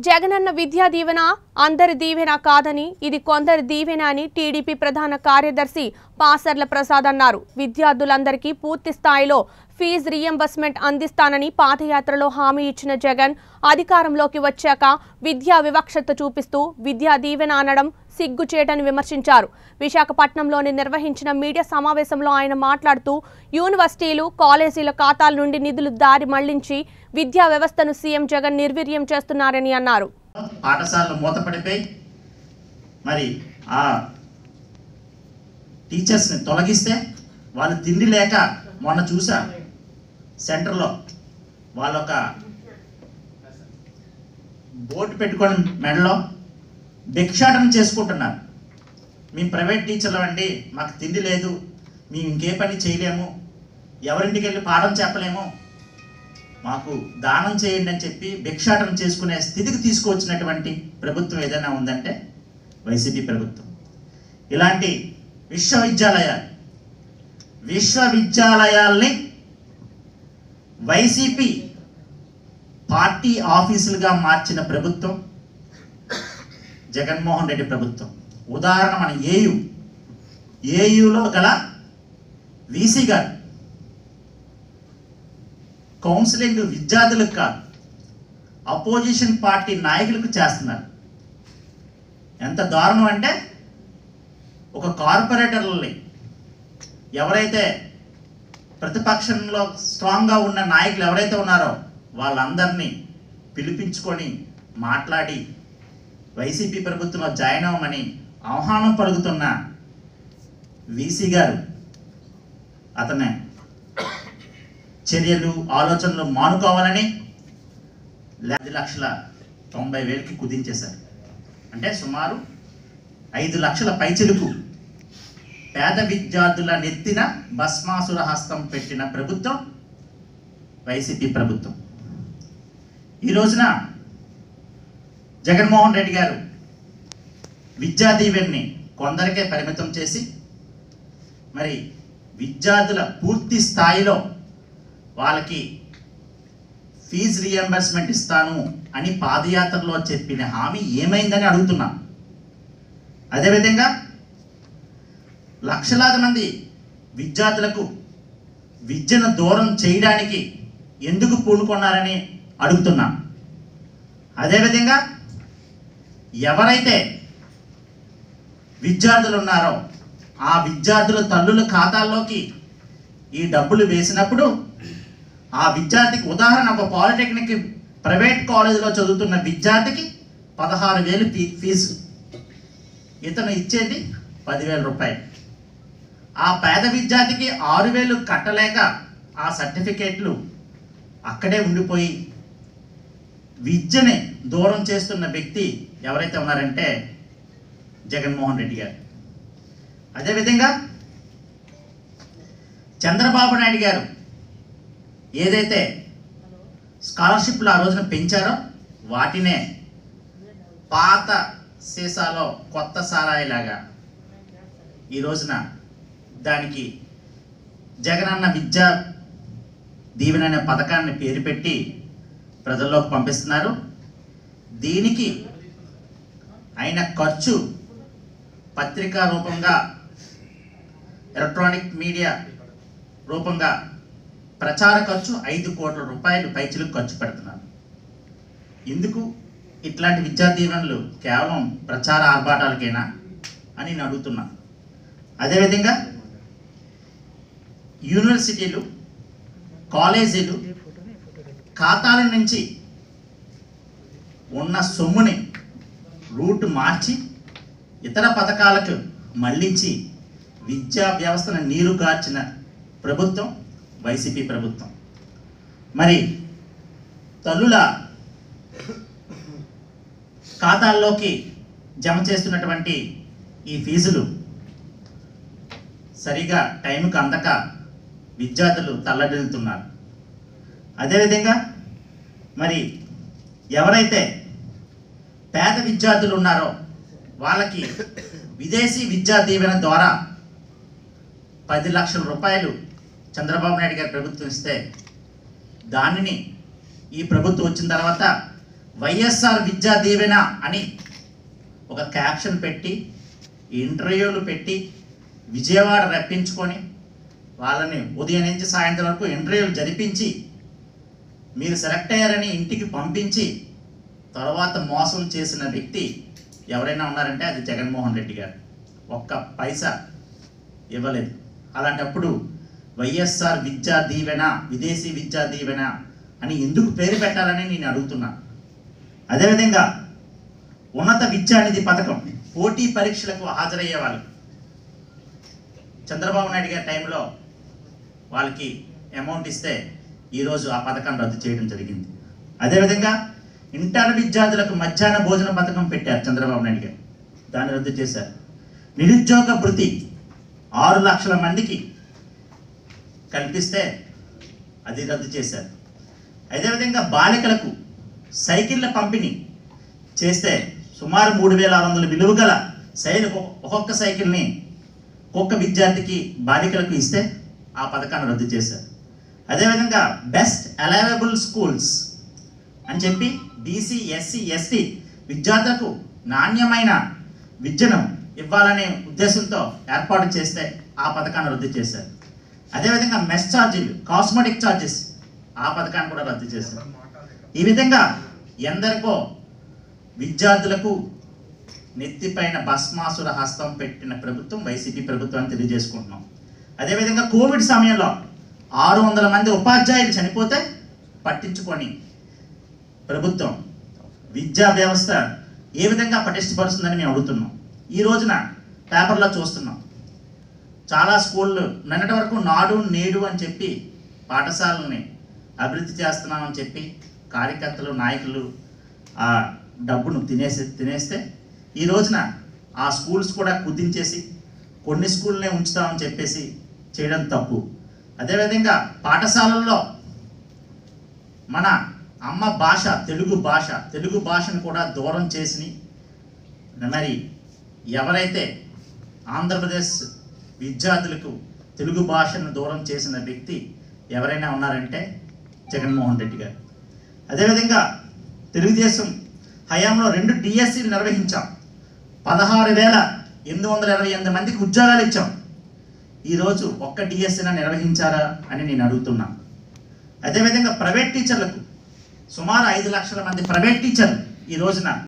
జగనన్న విద్యా దీవెన అందరి దీవెన కాదని ఇది కొందరి దీవెన అని టీడీపీ ప్రధాన కార్యదర్శి పాసర్ల ప్రసాద్ అన్నారు విద్యార్థులందరికీ పూర్తి స్థాయిలో ఫీజు రియంబర్స్మెంట్ అందిస్తానని పాదయాత్రలో హామీ ఇచ్చిన జగన్ అధికారంలోకి వచ్చాక విద్యా వివక్షత చూపిస్తూ విద్యా దీవెన అనడం సిగ్గుచేటని విమర్శించారు విశాఖపట్నంలోని నిర్వహించిన మీడియా సమావేశంలో ఆయన మాట్లాడుతూ యూనివర్సిటీలు కాలేజీల ఖాతాల నుండి నిధులు దారి మళ్లించి విద్యా వ్యవస్థను సీఎం జగన్ నిర్వీర్యం చేస్తున్నారని అన్నారు పాఠశాలలు మూతపడిపోయి మరి ఆ టీచర్స్ని తొలగిస్తే వాళ్ళు తిండి లేక మొన్న చూసా సెంటర్లో వాళ్ళొక బోర్డు పెట్టుకొని మెడలో భిక్షాటన చేసుకుంటున్నారు మేము ప్రైవేట్ టీచర్లు అండి మాకు తిండి లేదు మేము ఇంకే పని చేయలేము ఎవరింటికి వెళ్ళి పాఠం చెప్పలేము మాకు దానం చేయండి అని చెప్పి భిక్షాటన చేసుకునే స్థితికి తీసుకువచ్చినటువంటి ప్రభుత్వం ఏదైనా ఉందంటే వైసీపీ ప్రభుత్వం ఇలాంటి విశ్వవిద్యాలయాలు విశ్వవిద్యాలయాల్ని వైసీపీ పార్టీ ఆఫీసులుగా మార్చిన ప్రభుత్వం జగన్మోహన్ రెడ్డి ప్రభుత్వం ఉదాహరణ మన ఏయు ఏయులో గల వీసీ గారు కౌన్సిలింగ్ విద్యార్థులకు కాదు అపోజిషన్ పార్టీ నాయకులకు చేస్తున్నారు ఎంత దారుణం అంటే ఒక కార్పొరేటర్లని ఎవరైతే ప్రతిపక్షంలో స్ట్రాంగ్గా ఉన్న నాయకులు ఎవరైతే ఉన్నారో వాళ్ళందరినీ పిలిపించుకొని మాట్లాడి వైసీపీ ప్రభుత్వంలో జాయిన్ అవ్వమని ఆహ్వానం పలుకుతున్న వీసీ గారు అతనే చర్యలు ఆలోచనలు మానుకోవాలని ఐదు లక్షల తొంభై వేలకి కుదించేశారు అంటే సుమారు ఐదు లక్షల పైచిలుకు పేద విద్యార్థుల నెత్తిన భస్మాసుర హస్తం పెట్టిన ప్రభుత్వం వైసీపీ ప్రభుత్వం ఈ రోజున జగన్మోహన్ రెడ్డి గారు విద్యా దీవెన్ని కొందరికే పరిమితం చేసి మరి విద్యార్థుల పూర్తి స్థాయిలో వాళ్ళకి ఫీజు రియంబర్స్మెంట్ ఇస్తాను అని పాదయాత్రలో చెప్పిన హామీ ఏమైందని అడుగుతున్నా అదేవిధంగా లక్షలాది మంది విద్యార్థులకు విద్యను దూరం చేయడానికి ఎందుకు పూనుకున్నారని అడుగుతున్నా అదేవిధంగా ఎవరైతే విద్యార్థులు ఉన్నారో ఆ విద్యార్థుల తల్లుల ఖాతాల్లోకి ఈ డబ్బులు వేసినప్పుడు ఆ విద్యార్థికి ఉదాహరణ ఒక పాలిటెక్నిక్ ప్రైవేట్ కాలేజీలో చదువుతున్న విద్యార్థికి పదహారు వేలు ఫీ ఫీజు ఇతను ఇచ్చేది పదివేల రూపాయలు ఆ పేద విద్యార్థికి ఆరు వేలు కట్టలేక ఆ సర్టిఫికేట్లు అక్కడే ఉండిపోయి విద్యని దూరం చేస్తున్న వ్యక్తి ఎవరైతే ఉన్నారంటే జగన్మోహన్ రెడ్డి గారు అదేవిధంగా చంద్రబాబు నాయుడు గారు ఏదైతే స్కాలర్షిప్లు ఆ రోజున పెంచారో వాటినే పాత సీసాలో కొత్త సారాయిలాగా ఈ రోజున దానికి జగనన్న విద్యా దీవెన అనే పథకాన్ని పేరు పెట్టి ప్రజల్లోకి పంపిస్తున్నారు దీనికి అయిన ఖర్చు పత్రికా రూపంగా ఎలక్ట్రానిక్ మీడియా రూపంగా ప్రచార ఖర్చు ఐదు కోట్ల రూపాయలు పైచులకు ఖర్చు పెడుతున్నారు ఎందుకు ఇట్లాంటి విద్యా దీవెనలు కేవలం ప్రచార ఆర్భాటాలకేనా అని నేను అడుగుతున్నా అదేవిధంగా యూనివర్సిటీలు కాలేజీలు ఖాతాల నుంచి ఉన్న సొమ్ముని రూట్ మార్చి ఇతర పథకాలకు మళ్లించి విద్యా వ్యవస్థను నీరు కార్చిన ప్రభుత్వం వైసీపీ ప్రభుత్వం మరి తల్లుల ఖాతాల్లోకి జమ చేస్తున్నటువంటి ఈ ఫీజులు సరిగా టైంకి అందక విద్యార్థులు తల్లడిల్లుతున్నారు అదేవిధంగా మరి ఎవరైతే పేద విద్యార్థులు ఉన్నారో వాళ్ళకి విదేశీ విద్యా దీవెన ద్వారా పది లక్షల రూపాయలు చంద్రబాబు నాయుడు గారి ప్రభుత్వం ఇస్తే దానిని ఈ ప్రభుత్వం వచ్చిన తర్వాత వైఎస్ఆర్ విద్యా దీవెన అని ఒక క్యాప్షన్ పెట్టి ఇంటర్వ్యూలు పెట్టి విజయవాడ రప్పించుకొని వాళ్ళని ఉదయం నుంచి సాయంత్రం వరకు ఇంటర్వ్యూలు జరిపించి మీరు సెలెక్ట్ అయ్యారని ఇంటికి పంపించి తర్వాత మోసం చేసిన వ్యక్తి ఎవరైనా ఉన్నారంటే అది జగన్మోహన్ రెడ్డి గారు ఒక్క పైసా ఇవ్వలేదు అలాంటప్పుడు వైఎస్ఆర్ విద్యా దీవెన విదేశీ విద్యా దీవెన అని ఎందుకు పేరు పెట్టాలని నేను అడుగుతున్నా అదేవిధంగా ఉన్నత విద్యానిధి పథకం పోటీ పరీక్షలకు హాజరయ్యే వాళ్ళు చంద్రబాబు నాయుడు గారి టైంలో వాళ్ళకి అమౌంట్ ఇస్తే ఈరోజు ఆ పథకాన్ని రద్దు చేయడం జరిగింది అదేవిధంగా ఇంటర్ విద్యార్థులకు మధ్యాహ్న భోజన పథకం పెట్టారు చంద్రబాబు నాయుడు గారు దాన్ని రద్దు చేశారు నిరుద్యోగ భృతి ఆరు లక్షల మందికి కల్పిస్తే అది రద్దు చేశారు అదేవిధంగా బాలికలకు సైకిళ్ళ పంపిణీ చేస్తే సుమారు మూడు వేల ఆరు వందల విలువ గల సైకిల్ ఒక్కొక్క సైకిల్ని ఒక్కొక్క విద్యార్థికి బాలికలకు ఇస్తే ఆ పథకాన్ని రద్దు చేశారు అదేవిధంగా బెస్ట్ అలైవబుల్ స్కూల్స్ అని చెప్పి బీసీ ఎస్సీ ఎస్టీ విద్యార్థులకు నాణ్యమైన విద్యను ఇవ్వాలనే ఉద్దేశంతో ఏర్పాటు చేస్తే ఆ పథకాన్ని రద్దు చేశారు అదేవిధంగా మెస్ ఛార్జీలు కాస్మెటిక్ ఛార్జెస్ ఆ పథకాన్ని కూడా రద్దు చేశారు ఈ విధంగా ఎందరికో విద్యార్థులకు నెత్తిపైన భస్మాసుర హస్తం పెట్టిన ప్రభుత్వం వైసీపీ ప్రభుత్వం అని తెలియజేసుకుంటున్నాం అదేవిధంగా కోవిడ్ సమయంలో ఆరు వందల మంది ఉపాధ్యాయులు చనిపోతే పట్టించుకొని ప్రభుత్వం విద్యా వ్యవస్థ ఏ విధంగా పటిష్టపరుస్తుందని మేము అడుగుతున్నాం ఈ రోజున పేపర్లో చూస్తున్నాం చాలా స్కూళ్ళు నిన్నటి వరకు నాడు నేడు అని చెప్పి పాఠశాలని అభివృద్ధి చేస్తున్నామని చెప్పి కార్యకర్తలు నాయకులు ఆ డబ్బును తినేసి తినేస్తే ఈ రోజున ఆ స్కూల్స్ కూడా కుదించేసి కొన్ని స్కూల్నే ఉంచుతామని చెప్పేసి చేయడం తప్పు అదేవిధంగా పాఠశాలల్లో మన అమ్మ భాష తెలుగు భాష తెలుగు భాషను కూడా దూరం చేసి మరి ఎవరైతే ఆంధ్రప్రదేశ్ విద్యార్థులకు తెలుగు భాషను దూరం చేసిన వ్యక్తి ఎవరైనా ఉన్నారంటే జగన్మోహన్ రెడ్డి గారు అదేవిధంగా తెలుగుదేశం హయాంలో రెండు డిఎస్సీలు నిర్వహించాం పదహారు వేల ఎనిమిది వందల ఇరవై ఎనిమిది మందికి ఉద్యోగాలు ఇచ్చాం ఈరోజు ఒక్క డిఎస్సీన నిర్వహించారా అని నేను అడుగుతున్నా అదేవిధంగా ప్రైవేట్ టీచర్లకు సుమారు ఐదు లక్షల మంది ప్రైవేట్ టీచర్లు ఈ రోజున